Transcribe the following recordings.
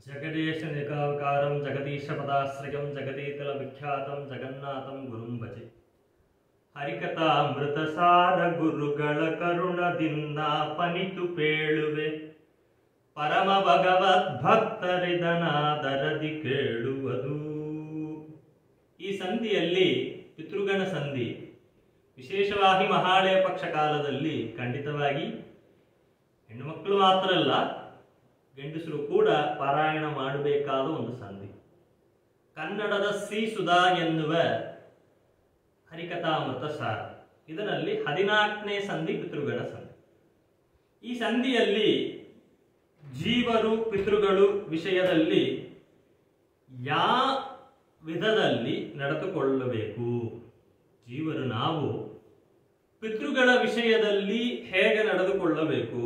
ಜಗದೀಶ ನಿಕಾಕಾರಂ ಜಗದೀಶ ಪದಾಶ್ರಯಂ ಜಗದೀತಲ ವಿಖ್ಯಾತಂ ಜಗನ್ನಾಥಂ ಗುರುಂ ಭಜೆ ಹರಿಕಥಾಮೃತ ಸಾರ ಗುರುಗಳ ಕರುಣದಿಂದ ಪನಿತು ಪೇಳುವೆ ಪರಮ ಭಗವದ್ ಭಕ್ತರಿದನಾದರದಿ ಕೇಳುವುದು ಈ ಸಂಧಿಯಲ್ಲಿ ಪಿತೃಗಣ ಸಂಧಿ ವಿಶೇಷವಾಗಿ ಮಹಾಳಯ ಪಕ್ಷ ಕಾಲದಲ್ಲಿ ಖಂಡಿತವಾಗಿ ಹೆಣ್ಣು ಮಕ್ಕಳು ಮಾತ್ರ ಅಲ್ಲ ಗಂಡಸರು ಕೂಡ ಪಾರಾಯಣ ಮಾಡಬೇಕಾದ ಒಂದು ಸಂಧಿ ಕನ್ನಡದ ಶ್ರೀ ಸುಧಾ ಎನ್ನುವ ಹರಿಕಥಾಮೃತ ಸಾರ ಇದರಲ್ಲಿ ಹದಿನಾಲ್ಕನೇ ಸಂಧಿ ಪಿತೃಗಣ ಸಂಧಿ ಈ ಸಂಧಿಯಲ್ಲಿ ಜೀವರು ಪಿತೃಗಳು ವಿಷಯದಲ್ಲಿ ಯಾ ವಿಧದಲ್ಲಿ ನಡೆದುಕೊಳ್ಳಬೇಕು ಜೀವರು ನಾವು ಪಿತೃಗಳ ವಿಷಯದಲ್ಲಿ ಹೇಗೆ ನಡೆದುಕೊಳ್ಳಬೇಕು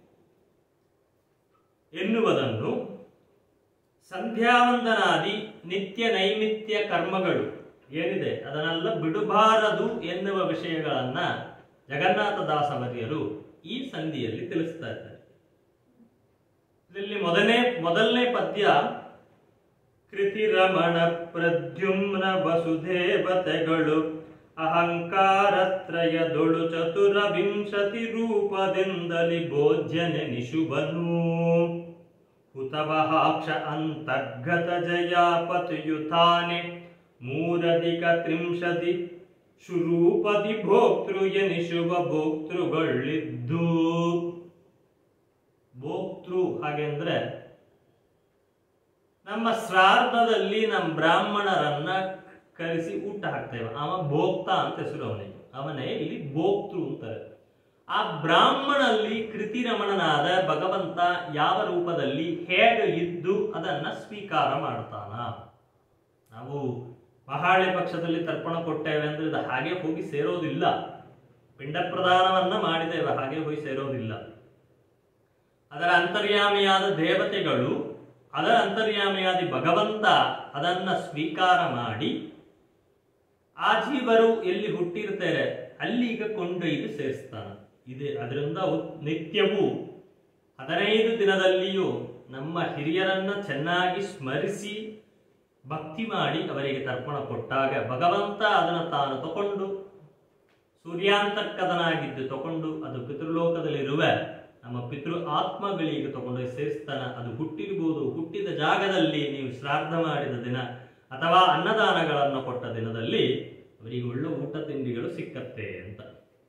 ಎನ್ನುವುದನ್ನು ಸಂಧ್ಯಾವಂದನಾದಿ ನಿತ್ಯ ನೈಮಿತ್ಯ ಕರ್ಮಗಳು ಏನಿದೆ ಅದನ್ನೆಲ್ಲ ಬಿಡಬಾರದು ಎನ್ನುವ ವಿಷಯಗಳನ್ನ ಜಗನ್ನಾಥ ದಾಸವರ್ಯರು ಈ ಸಂಧಿಯಲ್ಲಿ ತಿಳಿಸ್ತಾ ಇದ್ದಾರೆ ಇದರಲ್ಲಿ ಮೊದಲನೇ ಮೊದಲನೇ ಪದ್ಯ ಕೃತಿರಮಣ ಪ್ರದ್ಯುಮ್ನ ವಸುದೇವತೆಗಳು ಅಹಂಕಾರತ್ರಯದೊಳು ಚತುರ ವಿಂಶತಿ ರೂಪದಿಂದಲಿ ಭೋಜ್ಯನೆ ನಿಶುಭನು ಹುತವಹಾಕ್ಷ ಅಂತರ್ಗತ ಜಯಾಪತಿಯುತಾನೆ ಮೂರಧಿಕ ತ್ರಿಂಶತಿ ಶುರೂಪದಿ ಭೋಕ್ತೃ ಎನಿಶುವ ಭೋಕ್ತೃಗಳಿದ್ದು ಭೋಕ್ತೃ ಹಾಗೆ ಅಂದ್ರೆ ನಮ್ಮ ಶ್ರಾದ್ದದಲ್ಲಿ ನಮ್ಮ ಬ್ರಾಹ್ಮಣರನ್ನ ಕರೆಸಿ ಊಟ ಹಾಕ್ತೇವೆ ಅವ ಭೋಕ್ತ ಅಂತ ಹೆಸರು ಅವನಿಗೆ ಅವನೇ ಇಲ್ಲಿ ಭೋಕ್ತೃ ಅಂತಾರೆ ಆ ಬ್ರಾಹ್ಮಣಲ್ಲಿ ಕೃತಿರಮಣನಾದ ಭಗವಂತ ಯಾವ ರೂಪದಲ್ಲಿ ಹೇಗೆ ಇದ್ದು ಅದನ್ನ ಸ್ವೀಕಾರ ಮಾಡ್ತಾನ ನಾವು ಮಹಾಳೆ ಪಕ್ಷದಲ್ಲಿ ತರ್ಪಣ ಕೊಟ್ಟೇವೆ ಅಂದ್ರೆ ಇದು ಹಾಗೆ ಹೋಗಿ ಸೇರೋದಿಲ್ಲ ಪಿಂಡ ಪ್ರದಾನವನ್ನ ಮಾಡಿದ್ದೇವೆ ಹಾಗೆ ಹೋಗಿ ಸೇರೋದಿಲ್ಲ ಅದರ ಅಂತರ್ಯಾಮಿಯಾದ ದೇವತೆಗಳು ಅದರ ಅಂತರ್ಯಾಮಿಯಾದಿ ಭಗವಂತ ಅದನ್ನ ಸ್ವೀಕಾರ ಮಾಡಿ ಆ ಜೀವರು ಎಲ್ಲಿ ಹುಟ್ಟಿರ್ತಾರೆ ಅಲ್ಲಿಗ ಕೊಂಡೊಯ್ದು ಸೇರಿಸ್ತಾನ ಇದೆ ಅದರಿಂದ ಉತ್- ನಿತ್ಯವೂ ಹದಿನೈದು ದಿನದಲ್ಲಿಯೂ ನಮ್ಮ ಹಿರಿಯರನ್ನ ಚೆನ್ನಾಗಿ ಸ್ಮರಿಸಿ ಭಕ್ತಿ ಮಾಡಿ ಅವರಿಗೆ ತರ್ಪಣ ಕೊಟ್ಟಾಗ ಭಗವಂತ ಅದನ್ನು ತಾನು ತಕೊಂಡು ಸೂರ್ಯಾಂತರ್ಕದನಾಗಿದ್ದು ತಕೊಂಡು ಅದು ಪಿತೃಲೋಕದಲ್ಲಿರುವ ನಮ್ಮ ಪಿತೃ ಆತ್ಮಗಳಿಗೆ ತಗೊಂಡು ಸೇರಿಸ್ತಾನ ಅದು ಹುಟ್ಟಿರ್ಬೋದು ಹುಟ್ಟಿದ ಜಾಗದಲ್ಲಿ ನೀವು ಶ್ರಾದ್ದ ಮಾಡಿದ ದಿನ ಅಥವಾ ಅನ್ನದಾನಗಳನ್ನು ಕೊಟ್ಟ ದಿನದಲ್ಲಿ ಅವರಿಗೆ ಒಳ್ಳೆ ಊಟ ತಿಂಡಿಗಳು ಸಿಕ್ಕತ್ತೆ ಅಂತ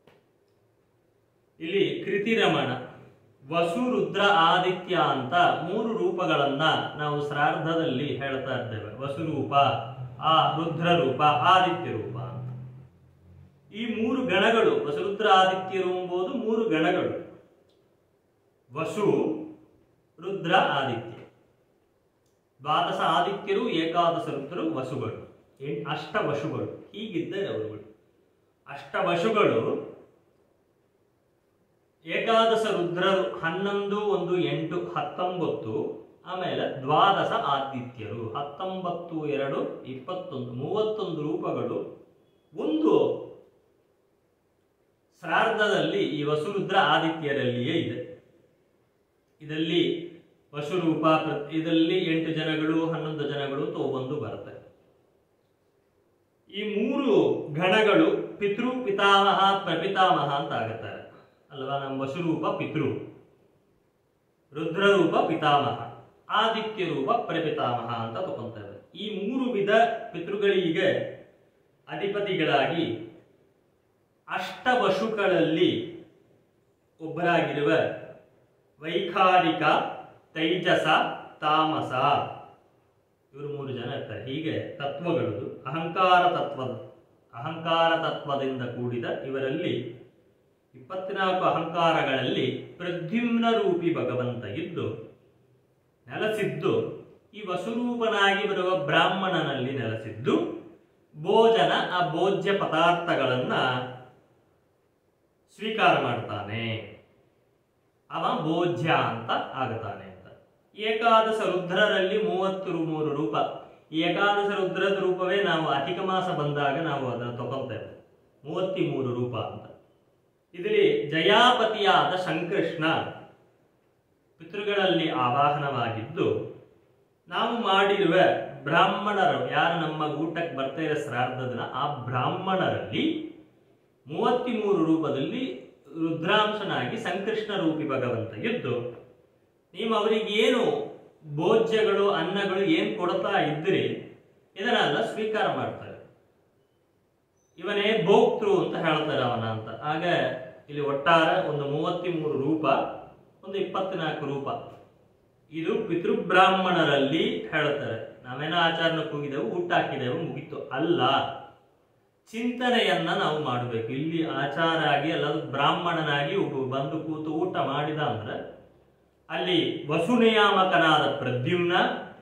ಇಲ್ಲಿ ಕೃತಿರಮಣ ವಸು ರುದ್ರ ಆದಿತ್ಯ ಅಂತ ಮೂರು ರೂಪಗಳನ್ನ ನಾವು ಶ್ರಾದ್ದದಲ್ಲಿ ಹೇಳ್ತಾ ಇದ್ದೇವೆ ವಸು ರೂಪ ಆ ರುದ್ರ ರೂಪ ಆದಿತ್ಯ ರೂಪ ಅಂತ ಈ ಮೂರು ಗಣಗಳು ವಸುರುದ್ರ ಆದಿತ್ಯರು ಎಂಬುದು ಮೂರು ಗಣಗಳು ವಸು ರುದ್ರ ಆದಿತ್ಯ ದ್ವಾದಶ ಆದಿತ್ಯರು ಏಕಾದಶ ರುದ್ರರು ವಸುಗಳು ಎಂ- ಅಷ್ಟವಶುಗಳು ಹೀಗಿದ್ದಾರೆ ಅವರುಗಳು ಅಷ್ಟವಶುಗಳು ಏಕಾದಶ ರುದ್ರರು ಹನ್ನೊಂದು ಒಂದು ಎಂಟು ಹತ್ತೊಂಬತ್ತು ಆಮೇಲೆ ದ್ವಾದಶ ಆದಿತ್ಯರು ಹತ್ತೊಂಬತ್ತು ಎರಡು ಇಪ್ಪತ್ತೊಂದು ಮೂವತ್ತೊಂದು ರೂಪಗಳು ಒಂದು ಶ್ರಾದ್ದದಲ್ಲಿ ಈ ವಸುರುದ್ರ ಆದಿತ್ಯರಲ್ಲಿಯೇ ಇದೆ ಇದರಲ್ಲಿ ವಶುರೂಪ ಪ್ರ- ಇದರಲ್ಲಿ ಎಂಟು ಜನಗಳು ಹನ್ನೊಂದು ಜನಗಳು ತೋಬಂದು ಬರುತ್ತೆ ಈ ಮೂರು ಗಣಗಳು ಪಿತೃ ಪಿತಾಮಹ ಪ್ರಪಿತಾಮಹ ಅಂತ ಆಗುತ್ತಾರೆ ಅಲ್ವಾ ನಮ್ಮ ವಶುರೂಪ ಪಿತೃ ರುದ್ರರೂಪ ಪಿತಾಮಹ ಆದಿತ್ಯ ರೂಪ ಪ್ರಪಿತಾಮಹ ಅಂತ ತಗೊಂತೇವೆ ಈ ಮೂರು ವಿಧ ಪಿತೃಗಳಿಗೆ ಅಧಿಪತಿಗಳಾಗಿ ಅಷ್ಟವಶುಗಳಲ್ಲಿ ಒಬ್ಬರಾಗಿರುವ ವೈಖಾರಿಕ ತೈಜಸ ತಾಮಸ ಇವರು ಮೂರು ಜನ ಇರ್ತಾರೆ ಹೀಗೆ ತತ್ವಗಳು ಅಹಂಕಾರ ತತ್ವ ಅಹಂಕಾರ ತತ್ವದಿಂದ ಕೂಡಿದ ಇವರಲ್ಲಿ ಇಪ್ಪತ್ನಾಲ್ಕು ಅಹಂಕಾರಗಳಲ್ಲಿ ಪ್ರದ್ಯುಮ್ನ ರೂಪಿ ಭಗವಂತ ಇದ್ದು ನೆಲೆಸಿದ್ದು ಈ ವಸುರೂಪನಾಗಿ ಬರುವ ಬ್ರಾಹ್ಮಣನಲ್ಲಿ ನೆಲೆಸಿದ್ದು ಭೋಜನ ಆ ಭೋಜ್ಯ ಪದಾರ್ಥಗಳನ್ನ ಸ್ವೀಕಾರ ಮಾಡ್ತಾನೆ ಅವ ಭೋಜ್ಯ ಅಂತ ಆಗುತ್ತಾನೆ ಅಂತ ಏಕಾದಶ ರುದ್ರರಲ್ಲಿ ಮೂವತ್ತು ರು- ಮೂರು ರೂಪ ಈ ಏಕಾದಶ ರುದ್ರದ ರೂಪವೇ ನಾವು ಅಧಿಕ ಮಾಸ ಬಂದಾಗ ನಾವು ಅದನ್ನು ತಗೊಂತೇವೆ ಮೂವತ್ತಿ ಮೂರು ರೂಪ ಅಂತ ಇದರಲ್ಲಿ ಜಯಾಪತಿಯಾದ ಸಂಕೃಷ್ಣ ಪಿತೃಗಳಲ್ಲಿ ಆವಾಹನವಾಗಿದ್ದು ನಾವು ಮಾಡಿರುವ ಬ್ರಾಹ್ಮಣರು ಯಾರು ನಮ್ಮ ಊಟಕ್ಕೆ ಬರ್ತಾ ಇರೋ ಶ್ರಾದ್ದದ ದಿನ ಆ ಬ್ರಾಹ್ಮಣರಲ್ಲಿ ಮೂವತ್ತ್ಮೂರು ರೂಪದಲ್ಲಿ ರುದ್ರಾಂಶನಾಗಿ ಸಂಕೃಷ್ಣ ರೂಪಿ ಭಗವಂತ ಇದ್ದು ನೀವು ಅವರಿಗೆ ಏನು ಭೋಜ್ಯಗಳು ಅನ್ನಗಳು ಏನು ಕೊಡ್ತಾ ಇದ್ರಿ ಇದನ್ನೆಲ್ಲ ಸ್ವೀಕಾರ ಮಾಡ್ತಾರೆ ಇವನೇ ಭೋಕ್ತೃ ಅಂತ ಹೇಳ್ತಾರೆ ಅವನ ಅಂತ ಆಗ ಇಲ್ಲಿ ಒಟ್ಟಾರೆ ಒಂದು ಮೂವತ್ತ್ಮೂರು ರೂಪ ಒಂದು ಇಪ್ಪತ್ನಾಲ್ಕು ರೂಪ ಇದು ಪಿತೃಬ್ರಾಹ್ಮಣರಲ್ಲಿ ಹೇಳ್ತಾರೆ ನಾವೇನೋ ಆಚಾರಕ್ಕೆ ಹೋಗಿದ್ದೆವು ಊಟ ಹಾಕಿದೆವು ಮುಗೀತು ಅಲ್ಲ ಚಿಂತನೆಯನ್ನ ನಾವು ಮಾಡಬೇಕು ಇಲ್ಲಿ ಆಚಾರ ಆಗಿ ಅಲ್ಲ ಬ್ರಾಹ್ಮಣನಾಗಿ ಒಬ್ಬ ಬಂದು ಕೂತು ಊಟ ಮಾಡಿದ ಅಂದ್ರೆ ಅಲ್ಲಿ ವಸುನಿಯಾಮಕನಾದ ಪ್ರದ್ಯುಮ್ನ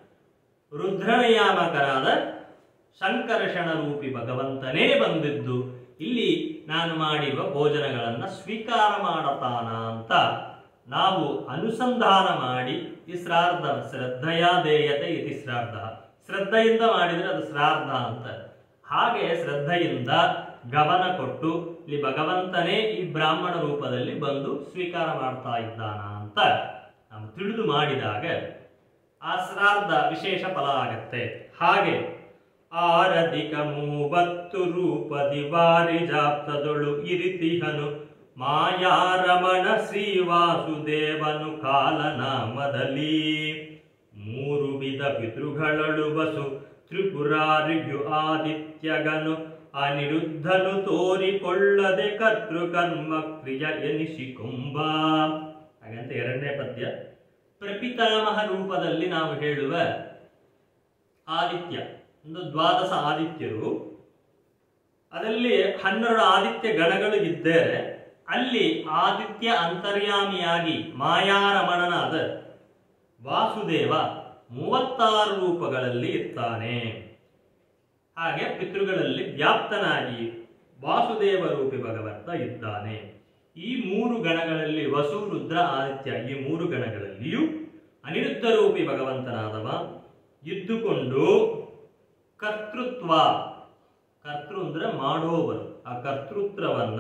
ರುದ್ರನಿಯಾಮಕನಾದ ಶಂಕರಷಣ ರೂಪಿ ಭಗವಂತನೇ ಬಂದಿದ್ದು ಇಲ್ಲಿ ನಾನು ಮಾಡಿರುವ ಭೋಜನಗಳನ್ನ ಸ್ವೀಕಾರ ಮಾಡತಾನ ಅಂತ ನಾವು ಅನುಸಂಧಾನ ಮಾಡಿ ಈ ಶ್ರಾರ್ಧ ಶ್ರದ್ಧೆಯ ದೇಯತೆ ಇತಿ ಶ್ರಾರ್ಧ ಶ್ರದ್ಧೆಯಿಂದ ಮಾಡಿದ್ರೆ ಅದು ಶ್ರಾರ್ಧ ಅಂತ ಹಾಗೆ ಶ್ರದ್ಧೆಯಿಂದ ಗಮನ ಕೊಟ್ಟು ಇಲ್ಲಿ ಭಗವಂತನೇ ಈ ಬ್ರಾಹ್ಮಣ ರೂಪದಲ್ಲಿ ಬಂದು ಸ್ವೀಕಾರ ಮಾಡ್ತಾ ಇದ್ದಾನ ಅಂತ ನಾವು ತಿಳಿದು ಮಾಡಿದಾಗ ಆ ಶ್ರಾರ್ಧ ವಿಶೇಷ ಫಲ ಆಗತ್ತೆ ಹಾಗೆ ಆರಧಿಕ ಮೂವತ್ತು ರೂಪದಿ ವಾರಿ ಜಾಪ್ತದೊಳು ಇರಿತಿಹನು ಮಾಯಾರಮಣ ಶ್ರೀವಾಸುದೇವನು ಕಾಲನಾಮದಲ್ಲಿ ಮೂರು ವಿಧ ಪಿತೃಗಳಳು ಬಸು ತ್ರಿಪುರಾರಿಯು ಆದಿತ್ಯಗನು ಅನಿರುದ್ಧನು ತೋರಿಕೊಳ್ಳದೆ ಕರ್ತೃಕರ್ಮ ಕ್ರಿಯ ಎನಿಸಿಕೊಂಬ ಹಾಗಂತ ಎರಡನೇ ಪದ್ಯ ಪ್ರಪಿತಾಮಹ ರೂಪದಲ್ಲಿ ನಾವು ಹೇಳುವ ಆದಿತ್ಯ ಒಂದು ದ್ವಾದಶ ಆದಿತ್ಯರು ಅದರಲ್ಲಿ ಹನ್ನೆರಡು ಆದಿತ್ಯ ಗಣಗಳು ಇದ್ದರೆ ಅಲ್ಲಿ ಆದಿತ್ಯ ಅಂತರ್ಯಾಮಿಯಾಗಿ ಮಾಯಾರಮಣನಾದ ವಾಸುದೇವ ಮೂವತ್ತಾರು ರೂಪಗಳಲ್ಲಿ ಇರ್ತಾನೆ ಹಾಗೆ ಪಿತೃಗಳಲ್ಲಿ ವ್ಯಾಪ್ತನಾಗಿ ವಾಸುದೇವ ರೂಪಿ ಭಗವಂತ ಇದ್ದಾನೆ ಈ ಮೂರು ಗಣಗಳಲ್ಲಿ ವಸು ರುದ್ರ ಆದಿತ್ಯ ಈ ಮೂರು ಗಣಗಳಲ್ಲಿಯೂ ಅನಿರುದ್ಧ ರೂಪಿ ಭಗವಂತನಾದವ ಇದ್ದುಕೊಂಡು ಕರ್ತೃತ್ವ ಕರ್ತೃ ಅಂದ್ರೆ ಮಾಡೋವರು ಆ ಕರ್ತೃತ್ವವನ್ನ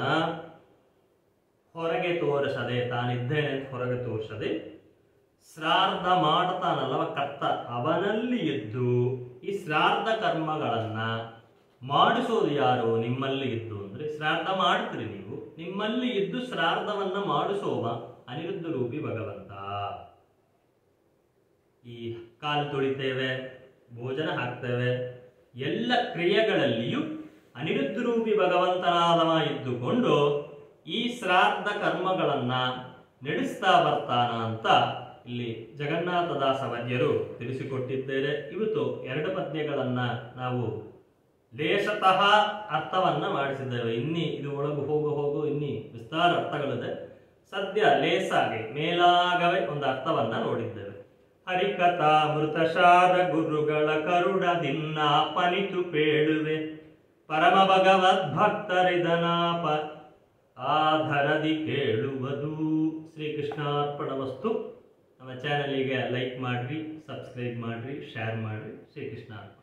ಹೊರಗೆ ತೋರಿಸದೆ ತಾನಿದ್ದೇನೆ ಅಂತ ಹೊರಗೆ ತೋರಿಸದೆ ಶ್ರಾರ್ಧ ಮಾಡ್ತಾನಲ್ಲವ ಕರ್ತ ಅವನಲ್ಲಿ ಇದ್ದು ಈ ಶ್ರಾರ್ಧ ಕರ್ಮಗಳನ್ನ ಮಾಡಿಸೋದು ಯಾರು ನಿಮ್ಮಲ್ಲಿ ಇದ್ದು ಅಂದ್ರೆ ಶ್ರಾರ್ಧ ಮಾಡ್ತೀರಿ ನೀವು ನಿಮ್ಮಲ್ಲಿ ಇದ್ದು ಶ್ರಾರ್ಧವನ್ನ ಮಾಡಿಸೋವ ಅನಿರುದ್ಧ ರೂಪಿ ಭಗವಂತ ಈ ಕಾಲು ತೊಳಿತೇವೆ ಭೋಜನ ಹಾಕ್ತೇವೆ ಎಲ್ಲ ಕ್ರಿಯೆಗಳಲ್ಲಿಯೂ ಅನಿರುದ್ಧ ರೂಪಿ ಭಗವಂತನಾದವ ಇದ್ದುಕೊಂಡು ಈ ಶ್ರಾದ್ದ ಕರ್ಮಗಳನ್ನ ನಡೆಸ್ತಾ ಬರ್ತಾನ ಅಂತ ಇಲ್ಲಿ ಜಗನ್ನಾಥದಾಸ ವೈದ್ಯರು ತಿಳಿಸಿಕೊಟ್ಟಿದ್ದೇನೆ ಇವತ್ತು ಎರಡು ಪದ್ಯಗಳನ್ನ ನಾವು ಲೇಷತಃ ಅರ್ಥವನ್ನ ಮಾಡಿಸಿದ್ದೇವೆ ಇನ್ನಿ ಇದು ಒಳಗು ಹೋಗು ಹೋಗು ಇನ್ನಿ ವಿಸ್ತಾರ ಅರ್ಥಗಳಿದೆ ಸದ್ಯ ಲೇಸಾಗಿ ಮೇಲಾಗವೇ ಒಂದು ಅರ್ಥವನ್ನ ನೋಡಿದ್ದೇವೆ ಹರಿಕಥಾ ಮೃತಶಾರ ಗುರುಗಳ ಕರುಣದಿನ್ನ ಪನಿತು ಪೇಳುವೆ ಪರಮ ಭಗವದ್ ಭಕ್ತರಿದನಾಪ ಆಧರದಿ ಕೇಳುವುದು ಶ್ರೀಕೃಷ್ಣಾರ್ಪಣ ವಸ್ತು ನಮ್ಮ ಚಾನಲಿಗೆ ಲೈಕ್ ಮಾಡ್ರಿ ಸಬ್ಸ್ಕ್ರೈಬ್ ಮಾಡ್ರಿ ಶೇರ್ ಮಾಡ್ರಿ ಶ್ರೀಕೃಷ್ಣ